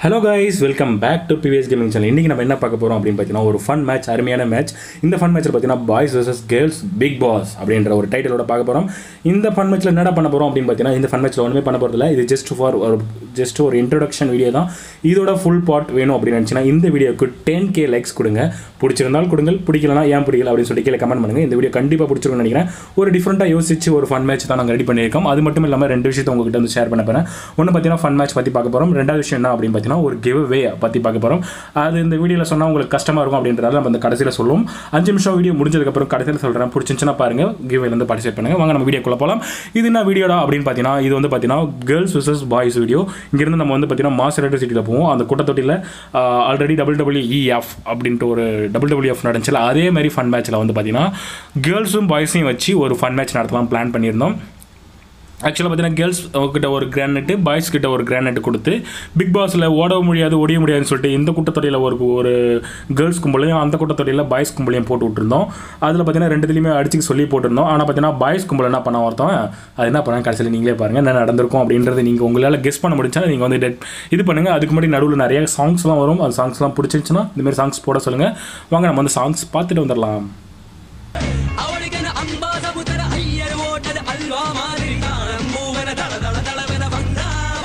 Hello guys welcome back to PVS gaming channel இன்றைக்கி நம்ம என்ன பார்க்க போகிறோம் அப்படின்னு பார்த்தீங்கன்னா ஒரு ஃபன் மேட்ச் அருமையான மேட்ச் இந்த ஃபன் மேட்ச்சில் பார்த்தீங்கன்னா boys vs girls big boss அப்படின்ற ஒரு டைட்டிலோட பார்க்க போகிறோம் இந்த ஃபன் மேட்ச்சில் என்னடா பண்ண போகிறோம் அப்படின்னு பார்த்தீங்கன்னா இந்த ஃபன் மேட்ச்சில் ஒன்றுமே பண்ண போகிறதில்ல இது ஜஸ்ட் ஃபார் ஒரு ஜஸ்ட் ஒரு இன்ட்ரடக்ஷன் வீடியோ தான் இதோட ஃபுல் பார்ட் வேணும் அப்படின்னு நினச்சினா இந்த வீடியோக்கு டென் கே லைக்ஸ் கொடுங்க பிடிச்சிருந்தால் கொடுங்க பிடிக்கலனா ஏன் பிடிக்கல அப்படின்னு சொல்லிட்டு கீழே கமெண்ட் பண்ணுங்கள் இந்த வீடியோ கண்டிப்பாக பிடிச்சிருக்கும்னு நினைக்கிறேன் ஒரு டிஃப்ரெண்ட்டாக யோசிச்சு ஒரு ஃபன் மேட்ச் தான் நாங்கள் ரெடி பண்ணியிருக்கோம் அது மட்டும் இல்லாமல் ரெண்டு விஷயத்தை உங்ககிட்ட வந்து ஷேர் பண்ண போகிறேன் ஒன்று பார்த்தீங்கன்னா ஃபன் மேட்ச் பற்றி பார்க்க போகிறோம் ரெண்டாவது விஷயம் என்ன அப்படின்னு பார்த்தீங்கன்னா ஒரு கிவ் வே பற்றி பார்க்க போகிறோம் அது இந்த வீடியோவில் சொன்னால் உங்களுக்கு கஷ்டமாக இருக்கும் அப்படின்றதால நம்ம இந்த கடைசியில் சொல்லுவோம் அஞ்சு நிமிஷம் வீடியோ முடிஞ்சதுக்கப்புறம் கடைசியில் சொல்கிறேன் பிடிச்சிருந்துச்சுன்னா பாருங்கள் கிவ்வேலேருந்து பார்ட்டிசிபேட் பண்ணுங்கள் வாங்க நம்ம வீடியோக்குள்ளே போகலாம் இது என்ன வீடியோடா அப்படின்னு பார்த்தீங்கன்னா இது வந்து பார்த்தீங்கன்னா கேர்ள்ஸ் vs பாய்ஸ் வீடியோ இங்கேருந்து நம்ம வந்து பார்த்தீங்கன்னா மாஸ் சிட்டியில் போவோம் அந்த கூட்டத்தொட்டியில் ஆல்ரெடி டபுள் டபிள்யூஇஎஃப் அப்படின்ட்டு ஒரு டபுள் டபிள்யூஎஃப் நடந்துச்சுல அதே மாதிரி ஃபன் மேட்ச்சில் வந்து பார்த்தீங்கன்னா கேர்ள்ஸும் பாய்ஸையும் வச்சு ஒரு ஃபன் மேட்ச் நடத்தலாம் பிளான் பண்ணியிருந்தோம் ஆக்சுவலாக பார்த்தீங்கன்னா கேர்ள்ஸ் கிட்ட ஒரு கிரானைட்டு பாய்ஸ் கிட்ட ஒரு கிரானைட் கொடுத்து பிக் பாஸில் ஓட முடியாது ஒடிய முடியாதுன்னு சொல்லிட்டு இந்த கூட்டத்தொடையில் ஒரு ஒரு கேர்ள்ஸ் கும்பலையும் அந்த கூட்டத்தொடையில் பாய்ஸ் கும்பலையும் போட்டு விட்டுருந்தோம் அதில் பார்த்தீங்கன்னா ரெண்டுத்துலையுமே அடிச்சுக்க சொல்லி போட்டிருந்தோம் ஆனால் பார்த்தீங்கன்னா பாய்ஸ் கும்பல் என்ன பண்ண ஒருத்தன் அது என்ன பண்ணாங்க கடைசியில் நீங்களே பாருங்கள் என்ன நடந்திருக்கும் அப்படின்றது நீங்கள் உங்களால் கெஸ் பண்ண முடிஞ்சா நீங்கள் வந்து டெட் இது பண்ணுங்கள் அதுக்கு முன்னாடி நடுவில் நிறைய சாங்ஸ்லாம் வரும் அந்த சாங்ஸ்லாம் பிடிச்சிருந்துச்சுன்னா இந்தமாரி சாங்ஸ் போட சொல்லுங்கள் வாங்க நம்ம வந்து சாங்ஸ் பார்த்துட்டு வந்துடலாம் அவளுக்கென அம்பா சமுத்திர ஐயர் ஓட்டது அல்வா மாதிரி தானம் மூவன தள தள தளவென வந்தா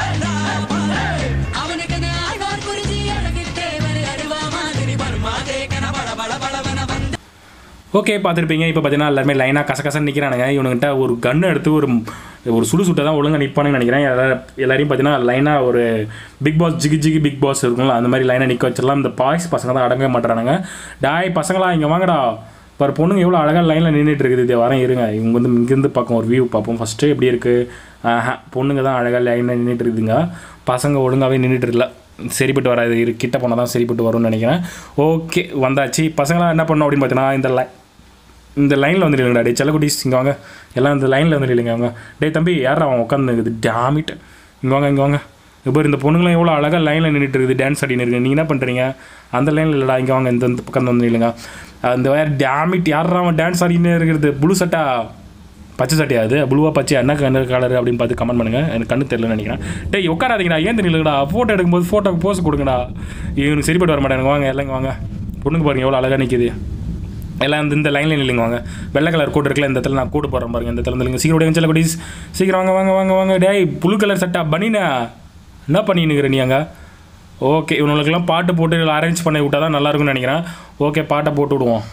அவனுக்கென ஆழ்வார் குறிஞ்சி அழகு தேவர் அருவா மாதிரி பர்மா தேக்கன பட பட படவென வந்த ஓகே பார்த்துருப்பீங்க இப்போ பார்த்தீங்கன்னா எல்லாருமே லைனாக கசகசன்னு நிற்கிறானுங்க இவனுங்கிட்ட ஒரு கன்று எடுத்து ஒரு ஒரு சுடு சுட்டை தான் ஒழுங்காக நிற்பானுன்னு நினைக்கிறேன் எல்லா- எல்லாரையும் பார்த்தீங்கன்னா லைனாக ஒரு பிக் பாஸ் ஜிகி ஜிகி பிக் பாஸ் இருக்கும்ல அந்த மாதிரி லைனாக நிற்க வச்சிடலாம் இந்த பாய்ஸ் பசங்க தான் அடங்கவே மாட்டுறானுங்க டாய் பசங்களா இங்கே வாங்கடா பாரு பொண்ணுங்க எவ்வளோ அழகாக லைனில் நின்றுட்டு இருக்குது இது வரேன் இருங்க இவங்க வந்து இங்கேருந்து பார்க்கும் ஒரு வியூ பார்ப்போம் ஃபஸ்ட்டு எப்படி இருக்குது ஆஹா பொண்ணுங்க தான் அழகாக லைனில் நின்றுட்டு இருக்குதுங்க பசங்க ஒழுங்காகவே நின்றுட்டு இருக்கல சரிப்பட்டு வராது இரு கிட்ட போனால் தான் சரிப்பட்டு வரும்னு நினைக்கிறேன் ஓகே வந்தாச்சு பசங்களாம் என்ன பண்ணோம் அப்படின்னு பார்த்தீங்கன்னா இந்த லை இந்த லைனில் வந்து இல்லைங்கடா டே செல்லக்குட்டிஸ் இங்கே வாங்க எல்லாம் இந்த லைனில் வந்து இல்லைங்க அவங்க டேய் தம்பி யாரா அவன் உட்காந்துருக்குது டேமிட் இங்கே வாங்க இங்கே வாங்க இப்போ இந்த பொண்ணுங்களாம் எவ்வளோ அழகாக லைனில் நின்றுட்டு இருக்குது டான்ஸ் ஆடின்னு இருக்குது நீங்கள் என்ன பண்ணுறீங்க அந்த லைனில் இல்லைடா இங்கே வாங்க இந்த இந்த பக்கம் வந்து இல்லைங்க அந்த வேறு டேமிட் யாரா அவன் டான்ஸ் ஆடின்னு இருக்கிறது ப்ளூ சட்டா பச்சை சட்டையா அது ப்ளூவா பச்சை என்ன கலர் கலர் அப்படின்னு பார்த்து கமெண்ட் பண்ணுங்கள் எனக்கு கண்ணு தெரியலன்னு நினைக்கிறேன் டேய் உட்காராதீங்கடா ஏன் தெரியலடா ஃபோட்டோ எடுக்கும்போது ஃபோட்டோக்கு போஸ் கொடுங்கடா இவனுக்கு சரிப்பட்டு வர மாட்டேங்க வாங்க எல்லாம் இங்க வாங்க பொண்ணுங்க பாருங்க எவ்வளோ அழகாக நிற்கிது எல்லாம் இந்த இந்த லைனில் நில்லுங்க வாங்க வெள்ளை கலர் கோட் இருக்குல்ல இந்த இடத்துல நான் கோடு போடுறேன் பாருங்க இந்த இடத்துல நில்லுங்க சீக்கிரம் விடுங்க செல்ல குட்டீஸ் சீக்கிரம் வாங்க வாங்க வாங்க வாங்க டேய் புளு கலர் சட்டா பனினா என்ன பண்ணினுங்கிற நீ அங்கே ஓகே இவனுங்களுக்கெல்லாம் பாட்டு போட்டு அரேஞ்ச் பண்ணி விட்டா தான் நல்லா இருக்கும்னு நினைக்கிறேன் ஓகே பாட்டை போட்டு விடுவோம்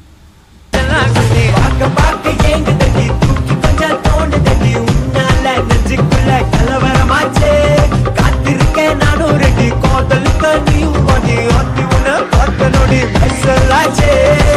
பார்க்க பார்க்க ஏங்கு தட்டி தூக்கி கொஞ்சம் தோண்டு தட்டி உன்னால நெஞ்சுக்குள்ள கலவரமாச்சே காத்திருக்கேன் நானும் ரெடி கோதலுக்கு நீயும் ஓடி ஓட்டி உன்னை பார்த்த நொடி அசலாச்சே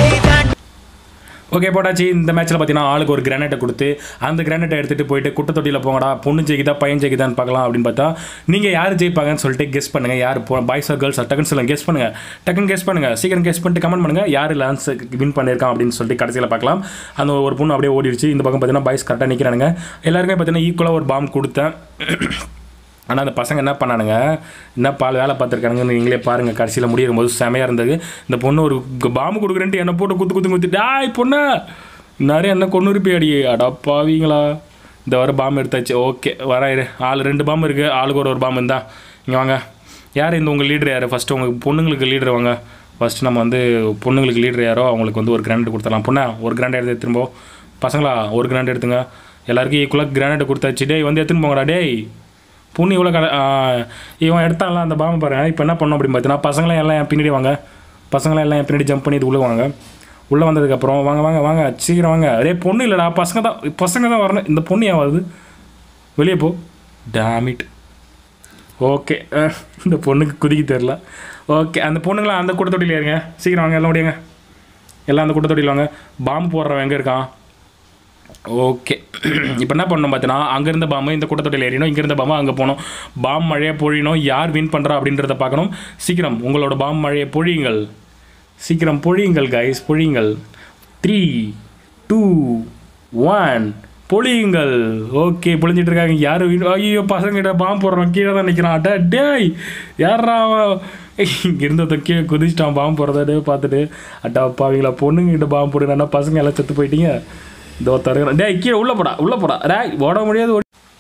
ஓகே போட்டாச்சு இந்த மேட்ச்சில் பார்த்தீங்கன்னா ஆளுக்கு ஒரு கிரானைட்டை கொடுத்து அந்த கிரானைட்டை எடுத்துகிட்டு போயிட்டு குட்டை தொட்டியில் போங்கடா பொண்ணு ஜெயிக்குதா பையன் ஜெயிக்குதான்னு பார்க்கலாம் அப்படின்னு பார்த்தா நீங்கள் யார் ஜெயிப்பாங்கன்னு சொல்லிட்டு கெஸ் பண்ணுங்கள் யார் போ பாய்ஸ் ஆர் கேர்ள்ஸ் டக்குன்னு சொல்லுங்கள் கெஸ் பண்ணுங்கள் டக்குன்னு கெஸ் பண்ணுங்கள் சீக்கிரம் கெஸ் பண்ணிட்டு கமெண்ட் பண்ணுங்கள் யார் லான்ஸ் வின் பண்ணியிருக்கான் அப்படின்னு சொல்லிட்டு கடைசியில் பார்க்கலாம் அந்த ஒரு பொண்ணு அப்படியே ஓடிடுச்சு இந்த பக்கம் பார்த்தீங்கன்னா பாய்ஸ் கரெக்டாக நிற்கிறானுங்க எல்லாருமே பார்த்தீங்கன்னா ஈக்குவலாக ஒரு பாம் கொடுத்தேன் ஆனால் அந்த பசங்க என்ன பண்ணானுங்க என்ன பால் வேலை பார்த்துருக்கானுங்கன்னு நீங்களே பாருங்கள் கடைசியில் முடியும் போது செமையாக இருந்தது இந்த பொண்ணு ஒரு க- பாம்பு கொடுக்குறேன்ட்டு என்னை போட்டு குத்து குத்து குத்து டாய் பொண்ணு நிறைய என்ன கொண்டு இருப்பியாடி அடா பாவீங்களா இந்த வர பாம்பு எடுத்தாச்சு ஓகே வர இரு ஆள் ரெண்டு பாம்பு இருக்குது ஆளுக்கு ஒரு ஒரு பாம்பு இருந்தா இங்கே வாங்க யார் இந்த உங்கள் லீடர் யார் ஃபஸ்ட்டு உங்கள் பொண்ணுங்களுக்கு லீடர் வாங்க ஃபஸ்ட்டு நம்ம வந்து பொண்ணுங்களுக்கு லீடர் யாரோ அவங்களுக்கு வந்து ஒரு கிராண்ட் கொடுத்துடலாம் பொண்ணா ஒரு கிராண்ட் எடுத்து திரும்ப பசங்களா ஒரு கிராண்ட் எடுத்துங்க எல்லாருக்கும் ஈக்குவலாக கிரானைட் கொடுத்தாச்சு டேய் வந்து எடுத்துன்னு போங்கடா டேய் பொண்ணு இவ்வளோ கல ஆ, இவன் எடுத்தான்ல அந்த பாம்பு பாருங்க இப்போ என்ன பண்ணோம் அப்படின்னு பார்த்தீங்கன்னா பசங்களாம் எல்லாம் என் பின்னாடி வாங்க பசங்களாம் எல்லாம் என் பின்னாடி ஜம்ப் பண்ணி இது உள்ளே வாங்க உள்ளே வந்ததுக்கப்புறம் வாங்க வாங்க வாங்க சீக்கிரம் வாங்க அதே பொண்ணு இல்லைடா பசங்க தான் பசங்க தான் வரணும் இந்த பொண்ணு ஏன் வருது வெளியே போ டேமிட் ஓகே இந்த பொண்ணுக்கு குதிக்க தெரில ஓகே அந்த பொண்ணுங்களாம் அந்த கூட்டத்தொட்டியில் ஏறுங்க சீக்கிரம் வாங்க எல்லாம் ஓடியாங்க எல்லாம் அந்த கூட்டத்தொட்டியில் வாங்க பாம்பு போடுறவன் எங்கே இருக்கான் ஓகே இப்போ என்ன பண்ணணும் பார்த்தீங்கன்னா அங்கேருந்த பாம்பு இந்த கூட்டத்தொட்டில் ஏறினோம் இங்கேருந்த பாம்பு அங்கே போகணும் பாம் மழையை பொழியணும் யார் வின் பண்ணுறா அப்படின்றத பார்க்கணும் சீக்கிரம் உங்களோட பாம் மழையை பொழியுங்கள் சீக்கிரம் பொழியுங்கள் கைஸ் பொழியுங்கள் த்ரீ டூ ஒன் பொழியுங்கள் ஓகே பொழிஞ்சிட்டு இருக்காங்க யார் ஐயோ பசங்கிட்ட பாம்பு போடுறோம் கீழே தான் நிற்கிறான் அட டேய் யாரா இங்கே இருந்தத கீழே குதிச்சிட்டான் பாம்பு போடுறத பார்த்துட்டு அட்டா பாவீங்களா பொண்ணுங்கிட்ட பாம்பு போடுங்கன்னா பசங்க எல்லாம் செத்து போயிட்டீங்க இந்த ஒருத்தர் டேய் கீழே உள்ளே போடா உள்ளே போடா டேய் ஓட முடியாது ஓடி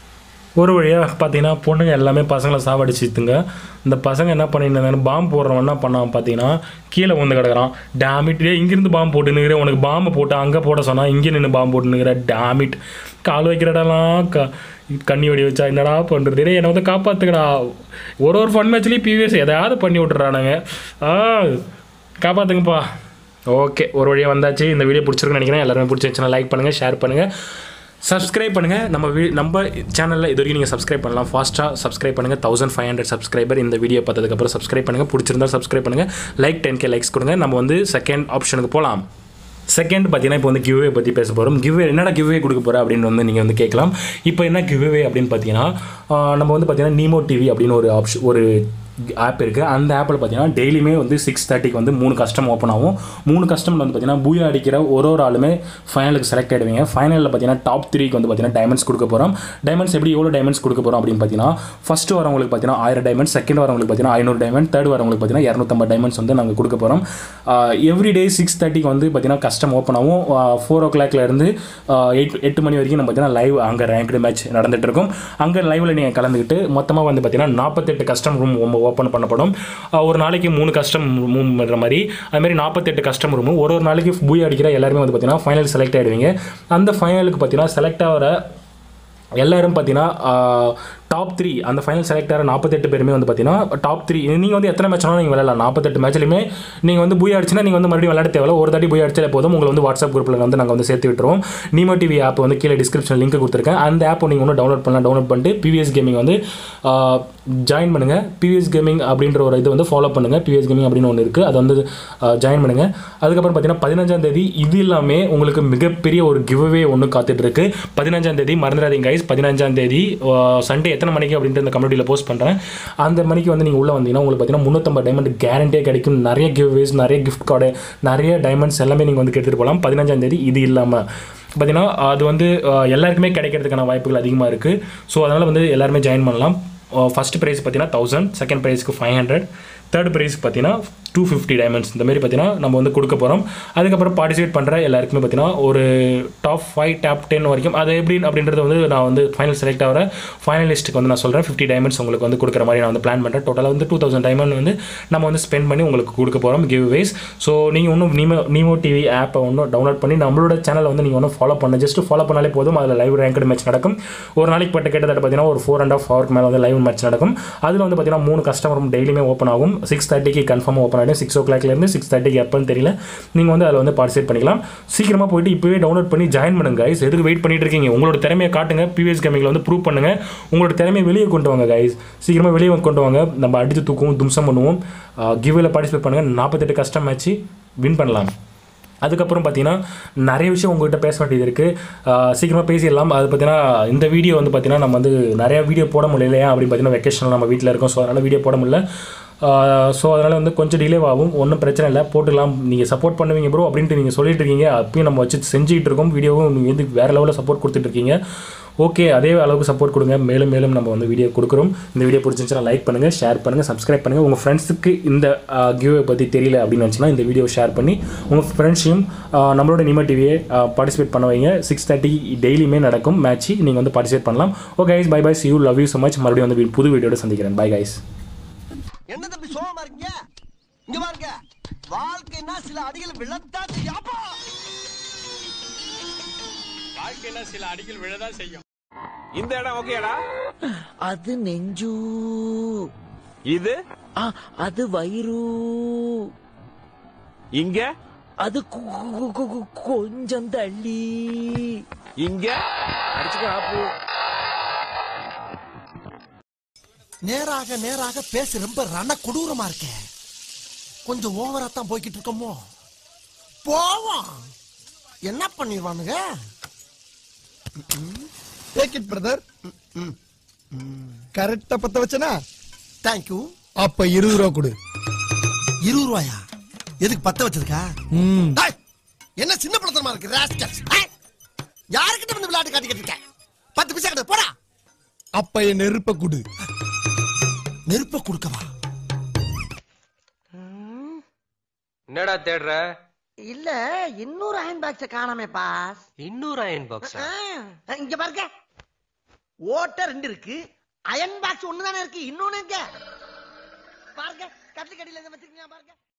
ஒரு வழியாக பார்த்தீங்கன்னா பொண்ணுங்க எல்லாமே பசங்களை சாவடிச்சுத்துங்க இந்த பசங்க என்ன பண்ணிட்டு பாம்பு போடுறவன் என்ன பண்ணான் பார்த்தீங்கன்னா கீழே வந்து கிடக்குறான் டேமிட் இங்கேருந்து பாம்பு போட்டு நிற்கிறேன் உனக்கு பாம்பு போட்டு அங்கே போட சொன்னால் இங்கே நின்று பாம்பு போட்டு நிற்கிற டேமிட் கால் வைக்கிற இடம்லாம் க கண்ணி வெடி வச்சா என்னடா பண்ணுறது டேய் என்னை வந்து காப்பாற்றுக்கடா ஒரு ஒரு ஃபன் மேட்ச்லேயும் பிவிஎஸ் எதையாவது பண்ணி விட்டுறானுங்க ஆ காப்பாற்றுங்கப்பா ஓகே ஒரு வழியாக வந்தாச்சு இந்த வீடியோ பிடிச்சிருக்குன்னு நினைக்கிறேன் எல்லாருமே பிடிச்சிருந்துச்சுன்னா லைக் பண்ணுங்கள் ஷேர் பண்ணுங்கள் சப்ஸ்கிரைப் பண்ணுங்கள் நம்ம வீ நம்ம சேனலில் இது வரைக்கும் நீங்கள் சப்ஸ்கிரைப் பண்ணலாம் ஃபாஸ்ட்டாக சப்ஸ்கிரைப் பண்ணுங்கள் தௌசண்ட் ஃபைவ் ஹண்ட்ரட் சப்ஸ்கிரைபர் இந்த வீடியோ பார்த்ததுக்கப்புறம் சப்ஸ்கிரைப் பண்ணுங்கள் பிடிச்சிருந்தா சப்ஸ்கிரைப் பண்ணுங்கள் லைக் டென் கே லைக்ஸ் கொடுங்க நம்ம வந்து செகண்ட் ஆப்ஷனுக்கு போகலாம் செகண்ட் பார்த்தீங்கன்னா இப்போ வந்து கிவ்வே பற்றி பேச போகிறோம் கிவ்வே என்னடா கிவ்வே கொடுக்க போகிற அப்படின்னு வந்து நீங்கள் வந்து கேட்கலாம் இப்போ என்ன கிவ்வே அப்படின்னு பார்த்தீங்கன்னா ஆஹ் நம்ம வந்து பார்த்தீங்கன்னா நீமோ டிவி அப்படின்னு ஒரு ஆப்ஷன் ஒரு ஆப் இருக்குது அந்த ஆப்பில் பார்த்தீங்கன்னா டெய்லியுமே வந்து சிக்ஸ் தேர்ட்டிக்கு வந்து மூணு கஸ்டம் ஓப்பன் ஆகும் மூணு கஸ்டமில் வந்து பார்த்தீங்கன்னா பூயா அடிக்கிற ஒரு ஒரு ஆளுமே ஃபைனலுக்கு செலக்ட் ஆகிடுவீங்க ஃபைனலில் பார்த்தீங்கன்னா டாப் த்ரீக்கு வந்து பார்த்தீங்கன்னா டைமண்ட்ஸ் கொடுக்க போகிறோம் டைமண்ட்ஸ் எப்படி எவ்வளோ டைமண்ட்ஸ் கொடுக்க போகிறோம் அப்படின்னு பார்த்தீங்கன்னா ஃபஸ்ட்டு வரவங்களுக்கு பார்த்தீங்கன்னா ஆயிரம் டைமண்ட்ஸ் செகண்ட் வரவங்களுக்கு பார்த்தீங்கன்னா ஐநூறு டைமண்ட் தேர்ட் வரவங்களுக்கு பார்த்தீங்கன்னா இரநூத்தம்பது டைமண்ட்ஸ் வந்து நாங்கள் கொடுக்க போகிறோம் எவ்ரி டே சிக்ஸ் தேர்ட்டிக்கு வந்து பார்த்தீங்கன்னா கஸ்டம் ஓப்பன் ஆகும் ஃபோர் ஓ கிளாக்ல இருந்து எயிட் எட்டு மணி வரைக்கும் நம்ம பார்த்தீங்கன்னா லைவ் அங்கே ரேங்க்டு மேட்ச் நடந்துட்டு இருக்கும் அங்கே லைவில் நீங்கள் கலந்துக்கிட்டு மொத்தமாக வந்து பார்த்தீங்கன்னா நாற்பத்தெட்டு கஸ்டம் ரூம் ஓப்பன் பண்ணப்படும் ஆஹ் ஒரு நாளைக்கு மூணு கஸ்டம் ரூம் பண்ணுற மாதிரி அது மாதிரி நாற்பத்தெட்டு கஸ்டம் ரூம் ஒரு ஒரு நாளைக்கு பூய் அடிக்கிற எல்லாருமே வந்து பார்த்தீங்கன்னா ஃபைனல் செலக்ட் ஆகிடுவீங்க அந்த ஃபைனலுக்கு பார்த்தீங்கன்னா செலக்ட் ஆகிற எல்லாரும் பார்த்தீங்கன்னா டாப் த்ரீ அந்த ஃபைனல் செலக்ட் ஆகிற நாற்பத்தெட்டு பேருமே வந்து பார்த்தீங்கன்னா டாப் த்ரீ நீங்கள் வந்து எத்தனை மேட்ச் வேணாலும் நீங்கள் விளையாடலாம் நாற்பத்தெட்டு மேட்ச்லையுமே நீங்கள் வந்து பூய் அடிச்சுனா நீங்கள் வந்து மறுபடியும் விளையாட தேவையில்ல ஒரு தாட்டி பூய் அடிச்சாலே போதும் உங்களை வந்து வாட்ஸ்அப் குரூப்பில் வந்து நாங்கள் வந்து சேர்த்து விட்டுருவோம் நீமோ டிவி ஆப் வந்து கீழே டிஸ்கிரிப்ஷன் லிங்க் கொடுத்துருக்கேன் அந்த ஆப் நீங்கள் ஒன்று டவுன்லோட் பண்ணலாம் டவுன்லோட் பண்ணிட்டு பிவிஎஸ் கேமிங் வந்து ஜாயின் பண்ணுங்கள் பிவிஎஸ் கேமிங் அப்படின்ற ஒரு இது வந்து ஃபாலோ பண்ணுங்கள் பிவிஎஸ் கேமிங் அப்படின்னு ஒன்று இருக்குது அதை வந்து ஜாயின் பண்ணுங்கள் அதுக்கப்புறம் பார்த்தீங்கன்னா பதினஞ்சாம் தேதி இது எல்லாமே உங்களுக்கு மிகப்பெரிய ஒரு கிவ்அவே ஒன்று காத்துட்டு இருக்கு பதினஞ்சாம் தேதி மறந்துடாதீங்க கைஸ் பதினஞ்சாம் தேதி சண்டே எத்தனை மணிக்கு அப்படின்ட்டு இந்த கம்யூனிட்டியில் போஸ்ட் பண்ணுறேன் அந்த மணிக்கு வந்து நீங்கள் உள்ளே வந்தீங்கன்னா உங்களுக்கு பார்த்தீங்கன்னா முந்நூற்றம்பது டைமண்ட் கேரண்டியாக கிடைக்கும் நிறைய கிவ்வேஸ் நிறைய கிஃப்ட் கார்டு நிறைய டைமண்ட்ஸ் எல்லாமே நீங்கள் வந்து எடுத்துகிட்டு போகலாம் பதினஞ்சாம் தேதி இது இல்லாமல் பார்த்தீங்கன்னா அது வந்து அஹ், எல்லாருக்குமே கிடைக்கிறதுக்கான வாய்ப்புகள் அதிகமாக இருக்குது ஸோ அதனால் வந்து எல்லாருமே ஜாயின் பண்ணலாம் ஃபஸ்ட் ப்ரைஸ் பார்த்தீங்கன்னா தௌசண்ட் செகண்ட் ப்ரைஸ்க்கு ஃபைவ் ஹண்ட்ரட் தேர்ட் ப்ரைஸ்க்கு பார்த்தீங்கன்னா டூ ஃபிஃப்டி டைமண்ட்ஸ் இந்த மாதிரி பார்த்தீங்கன்னா நம்ம வந்து கொடுக்க போகிறோம் அதுக்கப்புறம் பார்ட்டிசிபேட் பண்ணுற எல்லாருக்குமே பார்த்தீங்கன்னா ஒரு டாப் ஃபைவ் டாப் டென் வரைக்கும் அது எப்படி அப்படின்றது வந்து நான் வந்து ஃபைனல் செலக்ட் ஆகிற ஃபைனலிஸ்ட்டுக்கு வந்து நான் சொல்கிறேன் ஃபிஃப்டி டைமண்ட்ஸ் உங்களுக்கு வந்து கொடுக்குற மாதிரி நான் வந்து பிளான் பண்ணுறேன் டோட்டலாக வந்து டூ தௌசண்ட் டைமண்ட் வந்து நம்ம வந்து ஸ்பெண்ட் பண்ணி உங்களுக்கு கொடுக்க போகிறோம் கிவ் வேஸ் ஸோ நீங்கள் இன்னும் நீமோ நீமோ டிவி ஆப்பை ஒன்றும் டவுன்லோட் பண்ணி நம்மளோட சேனலை வந்து நீங்கள் ஒன்றும் ஃபாலோ பண்ண ஜஸ்ட் ஃபாலோ பண்ணாலே போதும் அதில் லைவ் ரேங்கட் மேட்ச் நடக்கும் ஒரு நாளைக்கு பட்ட கிட்டத்தட்ட பார்த்தீங்கன்னா ஒரு ஃபோர் அண்ட் ஆஃப் ஹவருக்கு மேலே வந்து லைவ் மேட்ச் நடக்கும் அதில் வந்து பார்த்தீங்கன்னா மூணு கஸ்டமரும் டெய்லியுமே ஓப்பன் ஆகும் சிக்ஸ் தேர்ட்டிக்கு கன்ஃபார்மாக ஓப்பன் ஆகிடும் சிக்ஸ் ஓ கிளாக்லேருந்து சிக்ஸ் தேர்ட்டிக்கு எப்போன்னு தெரியல நீங்கள் வந்து அதில் வந்து பார்ட்டிசிபேட் பண்ணிக்கலாம் சீக்கிரமாக போயிட்டு இப்போவே டவுன்லோட் பண்ணி ஜாயின் பண்ணுங்க கைஸ் எதுக்கு வெயிட் பண்ணிட்டு இருக்கீங்க உங்களோட திறமையை காட்டுங்க பிவிஎஸ் கேமிங்கில் வந்து ப்ரூவ் பண்ணுங்க உங்களோட திறமையை வெளியே கொண்டு வாங்க கைஸ் சீக்கிரமாக வெளியே கொண்டு வாங்க நம்ம அடித்து தூக்குவோம் தும்சம் பண்ணுவோம் கிவ்வேல பார்ட்டிசிபேட் பண்ணுங்கள் நாற்பத்தெட்டு கஷ்டம் மேட்ச்சு வின் பண்ணலாம் அதுக்கப்புறம் பார்த்தீங்கன்னா நிறைய விஷயம் உங்கள்கிட்ட பேச வேண்டியது இருக்குது சீக்கிரமாக பேசிடலாம் அது பார்த்தீங்கன்னா இந்த வீடியோ வந்து பார்த்தீங்கன்னா நம்ம வந்து நிறைய வீடியோ போட முடியலையா அப்படின்னு பார்த்தீங்கன்னா வெக்கேஷனில் நம்ம வீட்டில் இருக்கோம் ஸோ அதனால் வீடியோ போட முடியல ஸோ அதனால் வந்து கொஞ்சம் டிலே ஆகும் ஒன்றும் பிரச்சனை இல்லை போட்டுக்கலாம் நீங்கள் சப்போர்ட் பண்ணுவீங்க ப்ரோ அப்படின்ட்டு நீங்கள் சொல்லிட்டு இருக்கீங்க அப்பயும் நம்ம வச்சு செஞ்சுக்கிட்டு இருக்கோம் வீடியோவும் நீங்கள் வந்து வேறு லெவலில் சப்போர்ட் கொடுத்துட்டு இருக்கீங்க ஓகே அதே அளவுக்கு சப்போர்ட் கொடுங்க மேலும் மேலும் நம்ம வந்து வீடியோ கொடுக்குறோம் இந்த வீடியோ பிடிச்சிருந்துச்சுன்னா லைக் பண்ணுங்கள் ஷேர் பண்ணுங்கள் சப்ஸ்கிரைப் பண்ணுங்கள் உங்கள் ஃப்ரெண்ட்ஸுக்கு இந்த கிவ்வே பற்றி தெரியல அப்படின்னு நினச்சினா இந்த வீடியோ ஷேர் பண்ணி உங்கள் ஃப்ரெண்ட்ஸையும் நம்மளோட நிமா டிவியை பார்ட்டிசிபேட் பண்ண வைங்க சிக்ஸ் தேர்ட்டி டெய்லியுமே நடக்கும் மேட்ச்சு நீங்கள் வந்து பார்ட்டிசிபேட் பண்ணலாம் okay guys bye bye see you love you so much மறுபடியும் வந்து புது வீடியோட சந்திக்கிறேன் பை கைஸ் என்ன தம்பி சோகமா இருக்கீங்க இங்க பாருங்க வாழ்க்கைன்னா சில அடிகள் விழத்தான் செய்யாப்பா இந்த இடம் ஓகேடா அது நெஞ்சு இது ஆ, அது வயிறு இங்க அது கு- கு- கு- கு- கொஞ்சம் தள்ளி இங்க அடிச்சுக்க ஆப்பு நேராக நேராக பேச ரொம்ப ரண கொடூரமா இருக்க கொஞ்சம் ஓவரா தான் போய்கிட்டு இருக்கோமோ போவோம் என்ன பண்ணிடுவானுங்க டேக் இட் பிரதர் கரெக்டா பத்த வச்சனா தேங்க்யூ அப்ப இருபது ரூபா கொடு இருபது ரூபாயா எதுக்கு பத்த வச்சதுக்கா ம். டேய், என்ன சின்ன பழத்தனமா இருக்கு ராஸ்கல்ஸ் யாருக்கிட்ட வந்து விளையாட்டு காட்டிக்கிட்டு இருக்க பத்து பைசா கிட்ட போடா அப்ப என் நெருப்ப கொடு நெருப்ப கொடுக்கவா என்னடா தேடுற இல்ல இன்னொரு அயன் பாக்ஸ காணாமே பாஸ் இன்னொரு அயன் பாக்ஸ் இங்க பாருங்க ஓட்ட ரெண்டு இருக்கு அயன் பாக்ஸ் ஒண்ணு தானே இருக்கு இன்னொன்னு எங்க பாருங்க கட்டில கடியில வச்சிருக்கீங்க பாருங்க